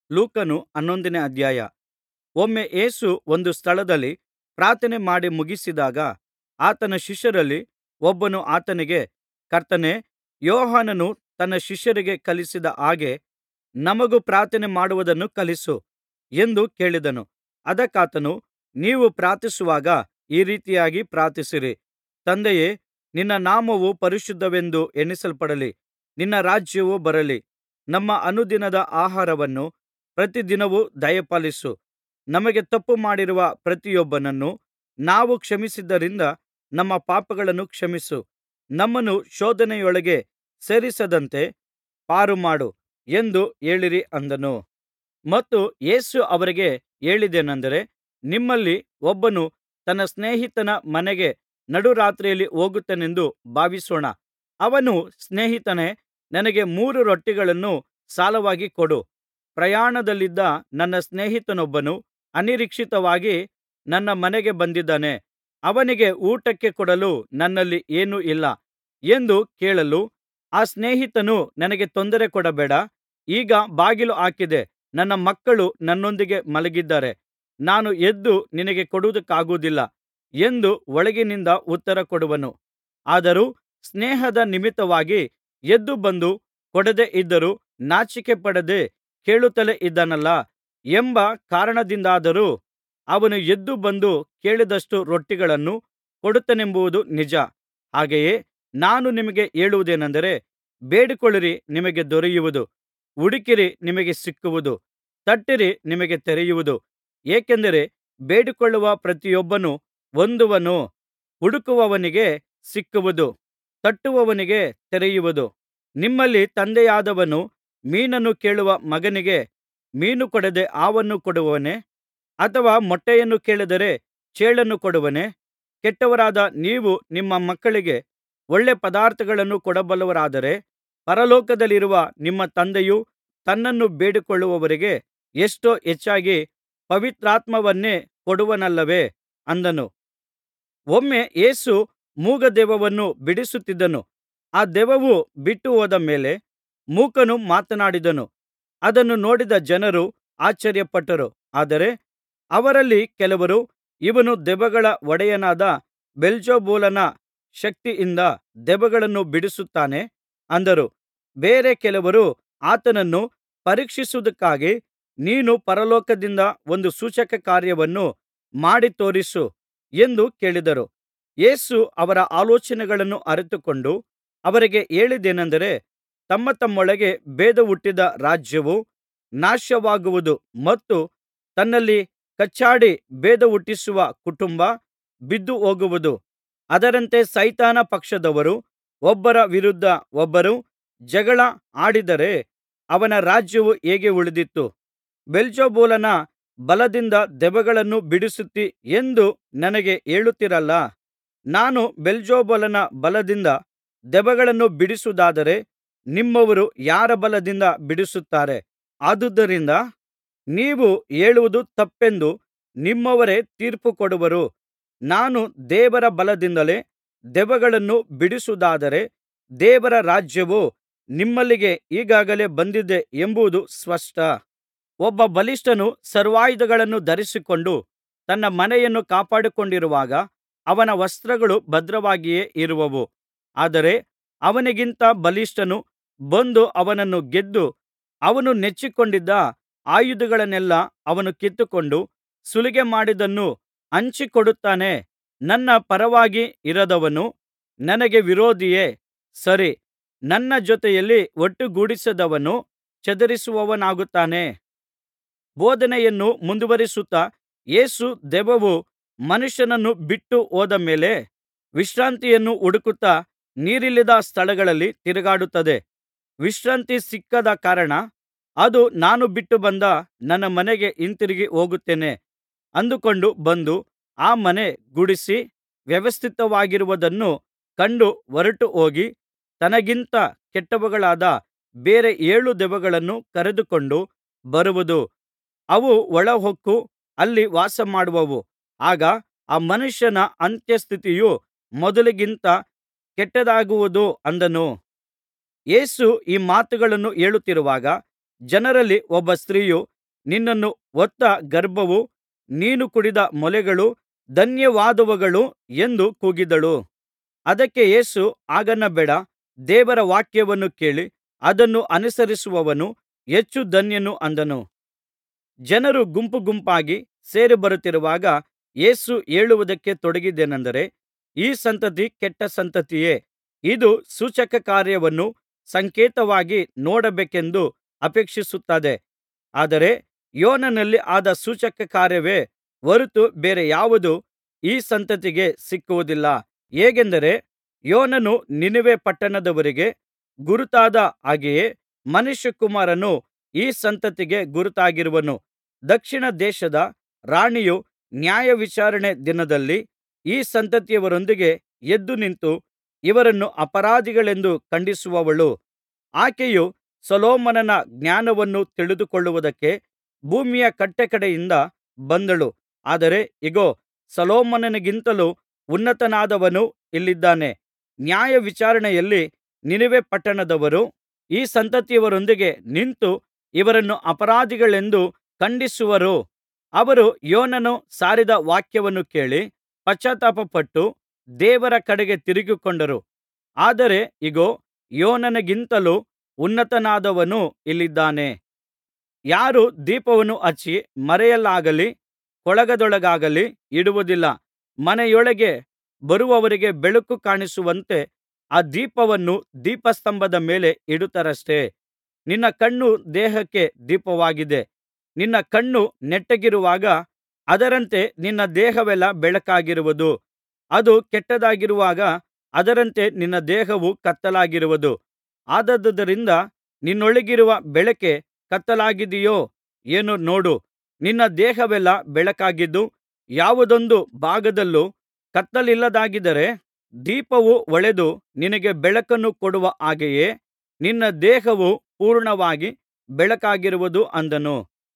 ಲೂಕನು ಹನ್ನೊಂದನೇ ಅಧ್ಯಾಯ ಒಮ್ಮೆ ಯೇಸು ಒಂದು ಸ್ಥಳದಲ್ಲಿ ಪ್ರಾರ್ಥನೆ ಮಾಡಿ ಮುಗಿಸಿದಾಗ ಆತನ ಶಿಷ್ಯರಲ್ಲಿ ಒಬ್ಬನು ಆತನಿಗೆ ಕರ್ತನೇ ಯೋಹಾನನು ತನ್ನ ಶಿಷ್ಯರಿಗೆ ಕಲಿಸಿದ ಹಾಗೆ ನಮಗೂ ಪ್ರಾರ್ಥನೆ ಮಾಡುವುದನ್ನು ಕಲಿಸು ಎಂದು ಕೇಳಿದನು ಅದಕ್ಕಾತನು ನೀವು ಪ್ರಾರ್ಥಿಸುವಾಗ ಈ ರೀತಿಯಾಗಿ ಪ್ರಾರ್ಥಿಸಿರಿ ತಂದೆಯೇ ನಿನ್ನ ನಾಮವು ಪರಿಶುದ್ಧವೆಂದು ಎಣಿಸಲ್ಪಡಲಿ ನಿನ್ನ ರಾಜ್ಯವು ಬರಲಿ ನಮ್ಮ ಅನುದಿನದ ಆಹಾರವನ್ನು ಪ್ರತಿದಿನವೂ ದಯಪಾಲಿಸು ನಮಗೆ ತಪ್ಪು ಮಾಡಿರುವ ಪ್ರತಿಯೊಬ್ಬನನ್ನು ನಾವು ಕ್ಷಮಿಸಿದ್ದರಿಂದ ನಮ್ಮ ಪಾಪಗಳನ್ನು ಕ್ಷಮಿಸು ನಮ್ಮನ್ನು ಶೋಧನೆಯೊಳಗೆ ಸೇರಿಸದಂತೆ ಪಾರುಮಾಡು ಎಂದು ಹೇಳಿರಿ ಅಂದನು ಮತ್ತು ಯೇಸು ಅವರಿಗೆ ಹೇಳಿದ್ದೇನಂದರೆ ನಿಮ್ಮಲ್ಲಿ ಒಬ್ಬನು ತನ್ನ ಸ್ನೇಹಿತನ ಮನೆಗೆ ನಡುರಾತ್ರಿಯಲ್ಲಿ ಹೋಗುತ್ತಾನೆಂದು ಭಾವಿಸೋಣ ಅವನು ಸ್ನೇಹಿತನೇ ನನಗೆ ಮೂರು ರೊಟ್ಟಿಗಳನ್ನು ಸಾಲವಾಗಿ ಕೊಡು ಪ್ರಯಾಣದಲ್ಲಿದ್ದ ನನ್ನ ಸ್ನೇಹಿತನೊಬ್ಬನು ಅನಿರೀಕ್ಷಿತವಾಗಿ ನನ್ನ ಮನೆಗೆ ಬಂದಿದ್ದಾನೆ ಅವನಿಗೆ ಊಟಕ್ಕೆ ಕೊಡಲು ನನ್ನಲ್ಲಿ ಏನೂ ಇಲ್ಲ ಎಂದು ಕೇಳಲು ಆ ಸ್ನೇಹಿತನು ನನಗೆ ತೊಂದರೆ ಕೊಡಬೇಡ ಈಗ ಬಾಗಿಲು ಹಾಕಿದೆ ನನ್ನ ಮಕ್ಕಳು ನನ್ನೊಂದಿಗೆ ಮಲಗಿದ್ದಾರೆ ನಾನು ಎದ್ದು ನಿನಗೆ ಕೊಡುವುದಕ್ಕಾಗುವುದಿಲ್ಲ ಎಂದು ಒಳಗಿನಿಂದ ಉತ್ತರ ಕೊಡುವನು ಆದರೂ ಸ್ನೇಹದ ನಿಮಿತ್ತವಾಗಿ ಎದ್ದು ಬಂದು ಕೊಡದೆ ಇದ್ದರೂ ನಾಚಿಕೆಪಡದೆ ಕೇಳುತ್ತಲೇ ಇದ್ದಾನಲ್ಲಾ ಎಂಬ ಕಾರಣದಿಂದಾದರೂ ಅವನು ಎದ್ದು ಬಂದು ಕೇಳಿದಷ್ಟು ರೊಟ್ಟಿಗಳನ್ನು ಕೊಡುತ್ತಾನೆಂಬುದು ನಿಜ ಹಾಗೆಯೇ ನಾನು ನಿಮಗೆ ಹೇಳುವುದೇನಂದರೆ ಬೇಡಿಕೊಳ್ಳಿರಿ ನಿಮಗೆ ದೊರೆಯುವುದು ಹುಡುಕಿರಿ ನಿಮಗೆ ಸಿಕ್ಕುವುದು ತಟ್ಟಿರಿ ನಿಮಗೆ ತೆರೆಯುವುದು ಏಕೆಂದರೆ ಬೇಡಿಕೊಳ್ಳುವ ಪ್ರತಿಯೊಬ್ಬನು ಹೊಂದುವನು ಹುಡುಕುವವನಿಗೆ ಸಿಕ್ಕುವುದು ತಟ್ಟುವವನಿಗೆ ತೆರೆಯುವುದು ನಿಮ್ಮಲ್ಲಿ ತಂದೆಯಾದವನು ಮೀನನ್ನು ಕೇಳುವ ಮಗನಿಗೆ ಮೀನು ಕೊಡದೆ ಹಾವನ್ನು ಕೊಡುವನೇ ಅಥವಾ ಮೊಟ್ಟೆಯನ್ನು ಕೇಳಿದರೆ ಚೇಳನ್ನು ಕೊಡುವನೇ ಕೆಟ್ಟವರಾದ ನೀವು ನಿಮ್ಮ ಮಕ್ಕಳಿಗೆ ಒಳ್ಳೆ ಪದಾರ್ಥಗಳನ್ನು ಕೊಡಬಲ್ಲವರಾದರೆ ಪರಲೋಕದಲ್ಲಿರುವ ನಿಮ್ಮ ತಂದೆಯು ತನ್ನನ್ನು ಬೇಡಿಕೊಳ್ಳುವವರಿಗೆ ಎಷ್ಟೋ ಹೆಚ್ಚಾಗಿ ಪವಿತ್ರಾತ್ಮವನ್ನೇ ಕೊಡುವನಲ್ಲವೇ ಅಂದನು ಒಮ್ಮೆ ಯೇಸು ಮೂಗದೆವ್ವವನ್ನು ಬಿಡಿಸುತ್ತಿದ್ದನು ಆ ದೆವ್ವವು ಬಿಟ್ಟುಹೋದ ಮೇಲೆ ಮೂಕನು ಮಾತನಾಡಿದನು ಅದನ್ನು ನೋಡಿದ ಜನರು ಆಶ್ಚರ್ಯಪಟ್ಟರು ಆದರೆ ಅವರಲ್ಲಿ ಕೆಲವರು ಇವನು ದೆವ್ವಗಳ ಒಡೆಯನಾದ ಬೆಲ್ಜೆಬೂಲನ ಶಕ್ತಿಯಿಂದ ದೆವ್ವಗಳನ್ನು ಬಿಡಿಸುತ್ತಾನೆ ಅಂದರು ಬೇರೆ ಕೆಲವರು ಆತನನ್ನು ಪರೀಕ್ಷಿಸುವುದಕ್ಕಾಗಿ ನೀನು ಪರಲೋಕದಿಂದ ಒಂದು ಸೂಚಕಕಾರ್ಯವನ್ನು ಮಾಡಿ ತೋರಿಸು ಎಂದು ಕೇಳಿದರು ಯೇಸು ಅವರ ಆಲೋಚನೆಗಳನ್ನು ಅರಿತುಕೊಂಡು ಅವರಿಗೆ ಹೇಳಿದ್ದೇನಂದರೆ ತಮ್ಮ ತಮ್ಮೊಳಗೆ ಭೇದಹುಟ್ಟಿದ ರಾಜ್ಯವು ನಾಶವಾಗುವುದು ಮತ್ತು ತನ್ನಲ್ಲಿ ಕಚ್ಚಾಡಿ ಭೇದಹುಟ್ಟಿಸುವ ಕುಟುಂಬ ಬಿದ್ದುಹೋಗುವುದು ಅದರಂತೆ ಸೈತಾನ ಪಕ್ಷದವರು ಒಬ್ಬರ ವಿರುದ್ಧ ಒಬ್ಬರು ಜಗಳ ಆಡಿದರೆ ಅವನ ರಾಜ್ಯವು ಹೇಗೆ ಉಳಿದೀತು ಬೆಲ್ಜೆಬೂಲನ ಬಲದಿಂದ ದೆವ್ವಗಳನ್ನು ಬಿಡಿಸುತ್ತೀ ಎಂದು ನನಗೆ ಹೇಳುತ್ತೀರಲ್ಲಾ ನಾನು ಬೆಲ್ಜೆಬೂಲನ ಬಲದಿಂದ ದೆವ್ವಗಳನ್ನು ಬಿಡಿಸುವುದಾದರೆ ನಿಮ್ಮವರು ಯಾರ ಬಲದಿಂದ ಬಿಡಿಸುತ್ತಾರೆ ಆದುದರಿಂದ ನೀವು ಹೇಳುವುದು ತಪ್ಪೆಂದು ನಿಮ್ಮವರೇ ತೀರ್ಪು ಕೊಡುವರು ನಾನು ದೇವರ ಬಲದಿಂದಲೇ ದೆವ್ವಗಳನ್ನು ಬಿಡಿಸುವುದಾದರೆ ದೇವರ ರಾಜ್ಯವು ನಿಮ್ಮಲ್ಲಿಗೆ ಈಗಾಗಲೇ ಬಂದಿದೆ ಎಂಬುದು ಸ್ಪಷ್ಟ ಒಬ್ಬ ಬಲಿಷ್ಠನು ಸರ್ವಾಯುಧಗಳನ್ನು ಧರಿಸಿಕೊಂಡು ತನ್ನ ಮನೆಯನ್ನು ಕಾಪಾಡಿಕೊಂಡಿರುವಾಗ ಅವನ ವಸ್ತ್ರಗಳು ಭದ್ರವಾಗಿಯೇ ಇರುವವು ಆದರೆ ಅವನಿಗಿಂತ ಬಲಿಷ್ಠನು ಬಂದು ಅವನನ್ನು ಗೆದ್ದು ಅವನು ನೆಚ್ಚಿಕೊಂಡಿದ್ದ ಆಯುಧಗಳನ್ನೆಲ್ಲಾ ಅವನು ಕಿತ್ತುಕೊಂಡು ಸುಲಿಗೆ ಮಾಡಿದ್ದನ್ನು ಹಂಚಿಕೊಡುತ್ತಾನೆ ನನ್ನ ಪರವಾಗಿ ಇರದವನು ನನಗೆ ವಿರೋಧಿಯೇ ಸರಿ ನನ್ನ ಜೊತೆಯಲ್ಲಿ ಒಟ್ಟುಗೂಡಿಸದವನು ಚದರಿಸುವವನಾಗುತ್ತಾನೆ ಬೋಧನೆಯನ್ನು ಮುಂದುವರಿಸುತ್ತಾ ಯೇಸು ದೆವ್ವವು ಮನುಷ್ಯನನ್ನು ಬಿಟ್ಟು ಹೋದ ಮೇಲೆ ವಿಶ್ರಾಂತಿಯನ್ನು ಹುಡುಕುತ್ತಾ ನೀರಿಲ್ಲದ ಸ್ಥಳಗಳಲ್ಲಿ ತಿರುಗಾಡುತ್ತದೆ ವಿಶ್ರಾಂತಿ ಸಿಕ್ಕದ ಕಾರಣ ಅದು ನಾನು ಬಿಟ್ಟು ಬಂದ ನನ್ನ ಮನೆಗೆ ಹಿಂತಿರುಗಿ ಹೋಗುತ್ತೇನೆ ಅಂದುಕೊಂಡು ಬಂದು ಆ ಮನೆ ಗುಡಿಸಿ ವ್ಯವಸ್ಥಿತವಾಗಿರುವುದನ್ನು ಕಂಡು ಹೊರಟುಹೋಗಿ ತನಗಿಂತ ಕೆಟ್ಟವುಗಳಾದ ಬೇರೆ ಏಳು ದೆವ್ವಗಳನ್ನು ಕರೆದುಕೊಂಡು ಬರುವುದು ಅವು ಒಳಹೊಕ್ಕು ಅಲ್ಲಿ ವಾಸಮಾಡುವವು ಆಗ ಆ ಮನುಷ್ಯನ ಅಂತ್ಯಸ್ಥಿತಿಯು ಮೊದಲಿಗಿಂತ ಕೆಟ್ಟದಾಗುವುದು ಅಂದನು ಯೇಸು ಈ ಮಾತುಗಳನ್ನು ಹೇಳುತ್ತಿರುವಾಗ ಜನರಲ್ಲಿ ಒಬ್ಬ ಸ್ತ್ರೀಯು ನಿನ್ನನ್ನು ಹೊತ್ತ ಗರ್ಭವೂ ನೀನು ಕುಡಿದ ಮೊಲೆಗಳು ಧನ್ಯವಾದವುಗಳು ಎಂದು ಕೂಗಿದಳು ಅದಕ್ಕೆ ಯೇಸು ಹಾಗನ್ನಬೇಡ ದೇವರ ವಾಕ್ಯವನ್ನು ಕೇಳಿ ಅದನ್ನು ಅನುಸರಿಸುವವನು ಹೆಚ್ಚು ಧನ್ಯನು ಅಂದನು ಜನರು ಗುಂಪುಗುಂಪಾಗಿ ಸೇರಿಬರುತ್ತಿರುವಾಗ ಯೇಸು ಹೇಳುವುದಕ್ಕೆ ತೊಡಗಿದ್ದೇನೆಂದರೆ ಈ ಸಂತತಿ ಕೆಟ್ಟ ಸಂತತಿಯೇ ಇದು ಸೂಚಕಕಾರ್ಯವನ್ನೂ ಸಂಕೇತವಾಗಿ ನೋಡಬೇಕೆಂದು ಅಪೇಕ್ಷಿಸುತ್ತದೆ ಆದರೆ ಯೋನನಲ್ಲಿ ಆದ ಸೂಚಕಕಾರ್ಯವೇ ಹೊರತು ಬೇರೆ ಯಾವುದೂ ಈ ಸಂತತಿಗೆ ಸಿಕ್ಕುವುದಿಲ್ಲ ಹೇಗೆಂದರೆ ಯೋನನು ನಿನೆವೆ ಪಟ್ಟಣದವರಿಗೆ ಗುರುತಾದ ಹಾಗೆಯೇ ಮನುಷ್ಯಕುಮಾರನು ಈ ಸಂತತಿಗೆ ಗುರುತಾಗಿರುವನು ದಕ್ಷಿಣ ದೇಶದ ರಾಣಿಯು ನ್ಯಾಯವಿಚಾರಣೆ ದಿನದಲ್ಲಿ ಈ ಸಂತತಿಯವರೊಂದಿಗೆ ಎದ್ದು ನಿಂತು ಇವರನ್ನು ಅಪರಾಧಿಗಳೆಂದು ಖಂಡಿಸುವವಳು ಆಕೆಯು ಸೊಲೊಮೋನನ ಜ್ಞಾನವನ್ನು ತಿಳಿದುಕೊಳ್ಳುವುದಕ್ಕೆ ಭೂಮಿಯ ಕಟ್ಟಕಡೆಯಿಂದ ಬಂದಳು ಆದರೆ ಇಗೋ ಸೊಲೊಮೋನನಿಗಿಂತಲೂ ಉನ್ನತನಾದವನು ಇಲ್ಲಿದ್ದಾನೆ ನ್ಯಾಯವಿಚಾರಣೆಯಲ್ಲಿ ನಿನೆವೆ ಪಟ್ಟಣದವರು ಈ ಸಂತತಿಯವರೊಂದಿಗೆ ನಿಂತು ಇವರನ್ನು ಅಪರಾಧಿಗಳೆಂದು ಖಂಡಿಸುವರು ಅವರು ಯೋನನು ಸಾರಿದ ವಾಕ್ಯವನ್ನು ಕೇಳಿ ಪಶ್ಚಾತ್ತಾಪಪಟ್ಟು ದೇವರ ಕಡೆಗೆ ತಿರುಗಿಕೊಂಡರು ಆದರೆ ಇಗೋ ಯೋನನಿಗಿಂತಲೂ ಉನ್ನತನಾದವನು ಇಲ್ಲಿದ್ದಾನೆ ಯಾರೂ ದೀಪವನ್ನು ಹಚ್ಚಿ ಮರೆಯಲ್ಲಾಗಲಿ ಕೊಳಗದೊಳಗಾಗಲಿ ಇಡುವುದಿಲ್ಲ ಮನೆಯೊಳಗೆ ಬರುವವರಿಗೆ ಬೆಳಕು ಕಾಣಿಸುವಂತೆ ಆ ದೀಪವನ್ನು ದೀಪಸ್ತಂಭದ ಮೇಲೆ ಇಡುತ್ತಾರಷ್ಟೆ ನಿನ್ನ ಕಣ್ಣು ದೇಹಕ್ಕೆ ದೀಪವಾಗಿದೆ ನಿನ್ನ ಕಣ್ಣು ನೆಟ್ಟಗಿರುವಾಗ ಅದರಂತೆ ನಿನ್ನ ದೇಹವೆಲ್ಲಾ ಬೆಳಕಾಗಿರುವುದು ಅದು ಕೆಟ್ಟದ್ದಾಗಿರುವಾಗ ಅದರಂತೆ ನಿನ್ನ ದೇಹವು ಕತ್ತಲಾಗಿರುವುದು ಆದುದರಿಂದ ನಿನ್ನೊಳಗಿರುವ ಬೆಳಕೆ ಕತ್ತಲಾಗಿದೆಯೋ ಏನೋ ನೋಡು ನಿನ್ನ ದೇಹವೆಲ್ಲಾ ಬೆಳಕಾಗಿದ್ದು ಯಾವುದೊಂದು ಭಾಗದಲ್ಲೂ ಕತ್ತಲಿಲ್ಲದಾಗಿದ್ದರೆ ದೀಪವು ಹೊಳೆದು ನಿನಗೆ ಬೆಳಕನ್ನು ಕೊಡುವ ಹಾಗೆಯೇ ನಿನ್ನ ದೇಹವು ಪೂರ್ಣವಾಗಿ ಬೆಳಕಾಗಿರುವುದು ಅಂದನು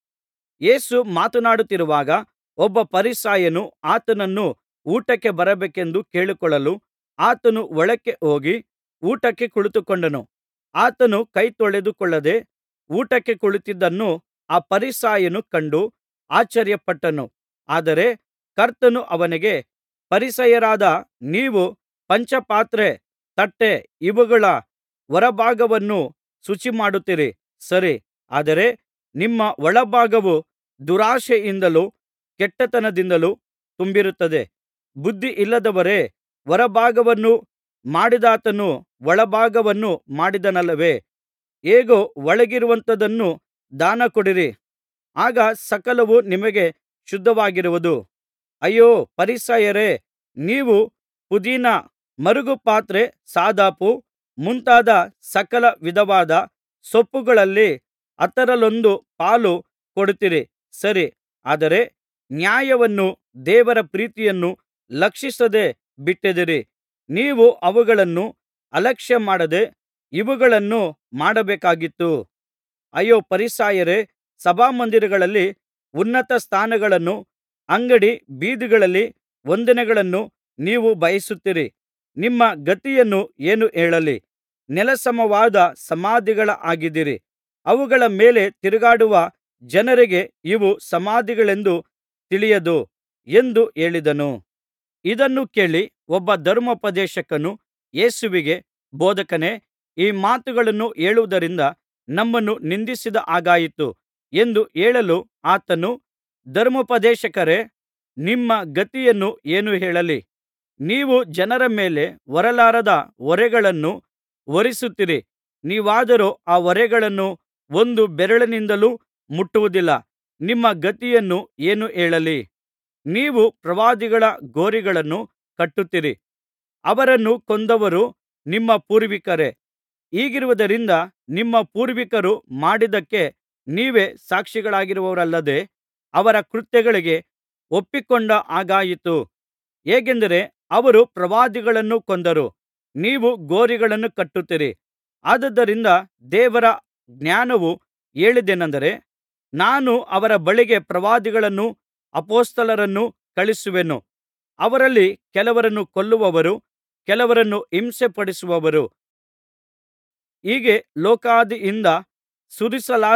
ಯೇಸು ಮಾತನಾಡುತ್ತಿರುವಾಗ ಒಬ್ಬ ಫರಿಸಾಯನು ಆತನನ್ನು ಊಟಕ್ಕೆ ಬರಬೇಕೆಂದು ಕೇಳಿಕೊಳ್ಳಲು ಆತನು ಒಳಕ್ಕೆ ಹೋಗಿ ಊಟಕ್ಕೆ ಕುಳಿತುಕೊಂಡನು ಆತನು ಕೈ ತೊಳೆದುಕೊಳ್ಳದೆ ಊಟಕ್ಕೆ ಕುಳಿತಿದ್ದನ್ನು ಆ ಫರಿಸಾಯನು ಕಂಡು ಆಶ್ಚರ್ಯಪಟ್ಟನು ಆದರೆ ಕರ್ತನು ಅವನಿಗೆ ಫರಿಸಾಯರಾದ ನೀವು ಪಂಚಪಾತ್ರೆ ತಟ್ಟೆ ಇವುಗಳ ಹೊರಭಾಗವನ್ನು ಶುಚಿಮಾಡುತ್ತೀರಿ ಸರಿ ಆದರೆ ನಿಮ್ಮ ಒಳಭಾಗವು ದುರಾಶೆಯಿಂದಲೂ ಕೆಟ್ಟತನದಿಂದಲೂ ತುಂಬಿರುತ್ತದೆ ಬುದ್ಧಿಯಿಲ್ಲದವರೇ ಹೊರಭಾಗವನ್ನು ಮಾಡಿದಾತನು ಒಳಭಾಗವನ್ನು ಮಾಡಿದನಲ್ಲವೇ ಹೇಗೂ ಒಳಗಿರುವಂಥದನ್ನು ದಾನಕೊಡಿರಿ ಆಗ ಸಕಲವೂ ನಿಮಗೆ ಶುದ್ಧವಾಗಿರುವುದು ಅಯ್ಯೋ ಫರಿಸಾಯರೇ ನೀವು ಪುದೀನ ಮರುಗಪಾತ್ರೆ ಸಾದಾಪು ಮುಂತಾದ ಸಕಲ ವಿಧವಾದ ಸೊಪ್ಪುಗಳಲ್ಲಿ ಹತ್ತರಲ್ಲೊಂದು ಪಾಲು ಕೊಡುತ್ತೀರಿ ಸರಿ ಆದರೆ ನ್ಯಾಯವನ್ನೂ ದೇವರ ಪ್ರೀತಿಯನ್ನೂ ಲಕ್ಷಿಸದೆ ಬಿಟ್ಟಿದ್ದೀರಿ ನೀವು ಅವುಗಳನ್ನು ಅಲಕ್ಷ್ಯಮಾಡದೆ ಇವುಗಳನ್ನು ಮಾಡಬೇಕಾಗಿತ್ತು ಅಯ್ಯೋ ಫರಿಸಾಯರೇ ಸಭಾಮಂದಿರಗಳಲ್ಲಿ ಉನ್ನತ ಸ್ಥಾನಗಳನ್ನೂ ಅಂಗಡಿ ಬೀದಿಗಳಲ್ಲಿ ವಂದನೆಗಳನ್ನೂ ನೀವು ಬಯಸುತ್ತೀರಿ ನಿಮ್ಮ ಗತಿಯನ್ನು ಏನು ಹೇಳಲಿ ನೆಲಸಮವಾದ ಸಮಾಧಿಗಳ ಹಾಗಿದ್ದೀರಿ ಅವುಗಳ ಮೇಲೆ ತಿರುಗಾಡುವ ಜನರಿಗೆ ಇವು ಸಮಾಧಿಗಳೆಂದು ತಿಳಿಯದು ಎಂದು ಹೇಳಿದನು ಇದನ್ನು ಕೇಳಿ ಒಬ್ಬ ಧರ್ಮೋಪದೇಶಕನು ಯೇಸುವಿಗೆ ಬೋಧಕನೇ ಈ ಮಾತುಗಳನ್ನು ಹೇಳುವುದರಿಂದ ನಮ್ಮನ್ನು ನಿಂದಿಸಿದ ಹಾಗಾಯಿತು ಎಂದು ಹೇಳಲು ಆತನು ಧರ್ಮೋಪದೇಶಕರೇ ನಿಮ್ಮ ಗತಿಯನ್ನು ಏನು ಹೇಳಲಿ ನೀವು ಜನರ ಮೇಲೆ ಹೊರಲಾರದ ಹೊರೆಗಳನ್ನು ಹೊರಿಸುತ್ತೀರಿ ನೀವಾದರೋ ಆ ಹೊರೆಗಳನ್ನು ಒಂದು ಬೆರಳಿನಿಂದಲೂ ಮುಟ್ಟುವುದಿಲ್ಲ ನಿಮ್ಮ ಗತಿಯನ್ನು ಏನು ಹೇಳಲಿ ನೀವು ಪ್ರವಾದಿಗಳ ಗೋರಿಗಳನ್ನು ಕಟ್ಟುತ್ತೀರಿ ಅವರನ್ನು ಕೊಂದವರು ನಿಮ್ಮ ಪೂರ್ವಿಕರೇ ಹೀಗಿರುವುದರಿಂದ ನಿಮ್ಮ ಪೂರ್ವಿಕರು ಮಾಡಿದ್ದಕ್ಕೆ ನೀವೇ ಸಾಕ್ಷಿಗಳಾಗಿರುವರಲ್ಲದೆ ಅವರ ಕೃತ್ಯಗಳಿಗೆ ಒಪ್ಪಿಕೊಂಡ ಹಾಗಾಯಿತು ಹೇಗೆಂದರೆ ಅವರು ಪ್ರವಾದಿಗಳನ್ನು ಕೊಂದರು ನೀವು ಗೋರಿಗಳನ್ನು ಕಟ್ಟುತ್ತೀರಿ ಆದುದರಿಂದ ದೇವರ ಜ್ಞಾನವು ಹೇಳಿದ್ದೇನೆಂದರೆ ನಾನು ಅವರ ಬಳಿಗೆ ಪ್ರವಾದಿಗಳನ್ನೂ ಅಪೊಸ್ತಲರನ್ನೂ ಕಳುಹಿಸುವೆನು ಅವರಲ್ಲಿ ಕೆಲವರನ್ನು ಕೊಲ್ಲುವವರು ಕೆಲವರನ್ನು ಹಿಂಸೆಪಡಿಸುವರು ಹೀಗೆ ಲೋಕಾದಿಯಿಂದ ಸುರಿಸಲಾದ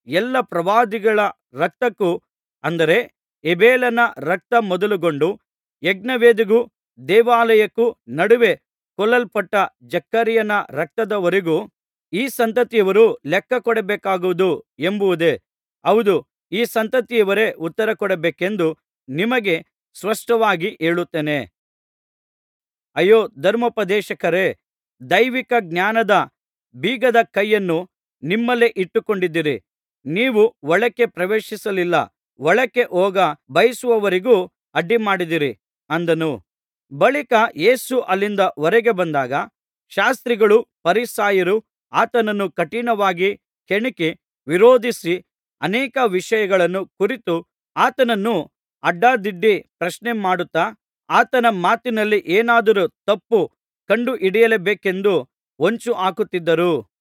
ಎಲ್ಲಾ ಪ್ರವಾದಿಗಳ ರಕ್ತಕ್ಕೂ ಅಂದರೆ ಹೇಬೆಲನ ರಕ್ತ ಮೊದಲುಗೊಂಡು ಯಜ್ಞವೇದಿಗೂ ದೇವಾಲಯಕ್ಕೂ ನಡುವೆ ಕೊಲ್ಲಲ್ಪಟ್ಟ ಜಕರೀಯನ ರಕ್ತದವರೆಗೂ ಈ ಸಂತತಿಯವರು ಲೆಕ್ಕಕೊಡಬೇಕಾಗುವುದು ಎಂಬುದೇ ಹೌದು ಈ ಸಂತತಿಯವರೇ ಉತ್ತರಕೊಡಬೇಕೆಂದು ನಿಮಗೆ ಸ್ಪಷ್ಟವಾಗಿ ಹೇಳುತ್ತೇನೆ ಅಯ್ಯೋ ಧರ್ಮೋಪದೇಶಕರೇ ದೈವಿಕ ಜ್ಞಾನದ ಬೀಗದ ಕೈಯನ್ನು ನಿಮ್ಮಲ್ಲೇ ಇಟ್ಟುಕೊಂಡಿದ್ದೀರಿ ನೀವು ಒಳಕ್ಕೆ ಪ್ರವೇಶಿಸಲಿಲ್ಲ ಒಳಕ್ಕೆ ಹೋಗ ಬಯಸುವವರಿಗೂ ಅಡ್ಡಿಮಾಡಿದಿರಿ ಅಂದನು ಬಳಿಕ ಯೇಸು ಅಲ್ಲಿಂದ ಹೊರಗೆ ಬಂದಾಗ ಶಾಸ್ತ್ರಿಗಳೂ ಫರಿಸಾಯರೂ ಆತನನ್ನು ಕಠಿಣವಾಗಿ ಕೆಣಕಿ ವಿರೋಧಿಸಿ ಅನೇಕ ವಿಷಯಗಳನ್ನು ಕುರಿತು ಆತನನ್ನು ಅಡ್ಡಾದಿಡ್ಡಿ ಪ್ರಶ್ನೆಮಾಡುತ್ತಾ ಆತನ ಮಾತಿನಲ್ಲಿ ಏನಾದರೂ ತಪ್ಪು ಕಂಡುಹಿಡಿಯಲೇಬೇಕೆಂದು ಹೊಂಚುಹಾಕುತ್ತಿದ್ದರು